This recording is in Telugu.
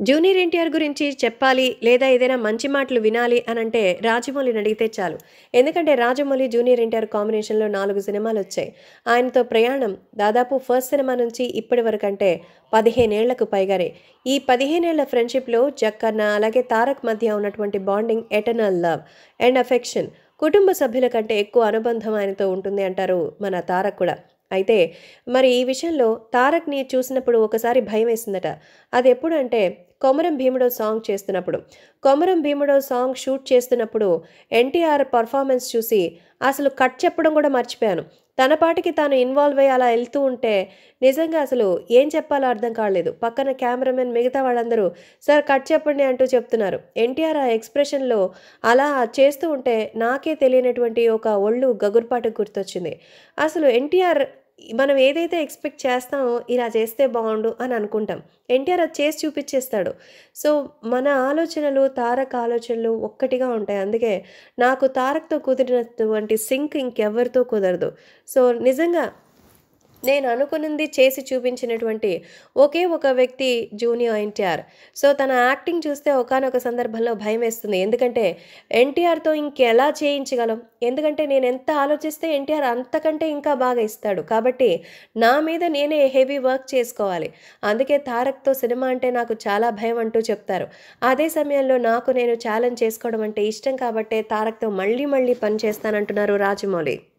జూనియర్ ఎన్టీఆర్ గురించి చెప్పాలి లేదా ఏదైనా మంచి మాటలు వినాలి అని అంటే రాజమౌళిని అడిగితే చాలు ఎందుకంటే రాజమౌళి జూనియర్ ఎన్టీఆర్ కాంబినేషన్లో నాలుగు సినిమాలు వచ్చాయి ఆయనతో ప్రయాణం దాదాపు ఫస్ట్ సినిమా నుంచి ఇప్పటి వరకు అంటే పదిహేనేళ్లకు పైగానే ఈ పదిహేనేళ్ల ఫ్రెండ్షిప్లో జక్కన్న అలాగే తారక్ మధ్య ఉన్నటువంటి bonding eternal love and affection కుటుంబ సభ్యుల కంటే ఎక్కువ అనుబంధం ఆయనతో ఉంటుంది అంటారు మన తారక్ కూడా అయితే మరి ఈ విషయంలో తారక్ని చూసినప్పుడు ఒకసారి భయం వేసిందట అది ఎప్పుడు అంటే కొమరం భీముడో సాంగ్ చేస్తున్నప్పుడు కొమరం భీముడో సాంగ్ షూట్ చేస్తున్నప్పుడు ఎన్టీఆర్ పర్ఫార్మెన్స్ చూసి అసలు కట్ చెప్పడం కూడా మర్చిపోయాను తన పాటికి తాను ఇన్వాల్వ్ అయ్యి అలా వెళ్తూ ఉంటే నిజంగా అసలు ఏం చెప్పాలో అర్థం కాలేదు పక్కన కెమెరామెన్ మిగతా వాళ్ళందరూ సార్ కట్ చెప్పండి అంటూ చెప్తున్నారు ఎన్టీఆర్ ఆ ఎక్స్ప్రెషన్లో అలా చేస్తూ ఉంటే నాకే తెలియనటువంటి ఒక ఒళ్ళు గగుర్పాటు గుర్తొచ్చింది అసలు ఎన్టీఆర్ మనం ఏదైతే ఎక్స్పెక్ట్ చేస్తామో ఇలా చేస్తే బాగుండు అని అనుకుంటాం ఎన్టీఆర్ అది చేసి చూపించేస్తాడు సో మన ఆలోచనలు తారక్ ఆలోచనలు ఒక్కటిగా ఉంటాయి అందుకే నాకు తారక్తో కుదిరినటువంటి సింక్ ఇంకెవరితో కుదరదు సో నిజంగా నేను అనుకున్నది చేసి చూపించినటువంటి ఒకే ఒక వ్యక్తి జూనియర్ ఎన్టీఆర్ సో తన యాక్టింగ్ చూస్తే ఒకనొక సందర్భంలో భయం వేస్తుంది ఎందుకంటే ఎన్టీఆర్తో ఇంకెలా చేయించగలం ఎందుకంటే నేను ఎంత ఆలోచిస్తే ఎన్టీఆర్ అంతకంటే ఇంకా బాగా ఇస్తాడు కాబట్టి నా మీద నేనే హెవీ వర్క్ చేసుకోవాలి అందుకే తారక్తో సినిమా అంటే నాకు చాలా భయం అంటూ చెప్తారు అదే సమయంలో నాకు నేను ఛాలెంజ్ చేసుకోవడం అంటే ఇష్టం కాబట్టే తారక్తో మళ్ళీ మళ్ళీ పని చేస్తానంటున్నారు రాజమౌళి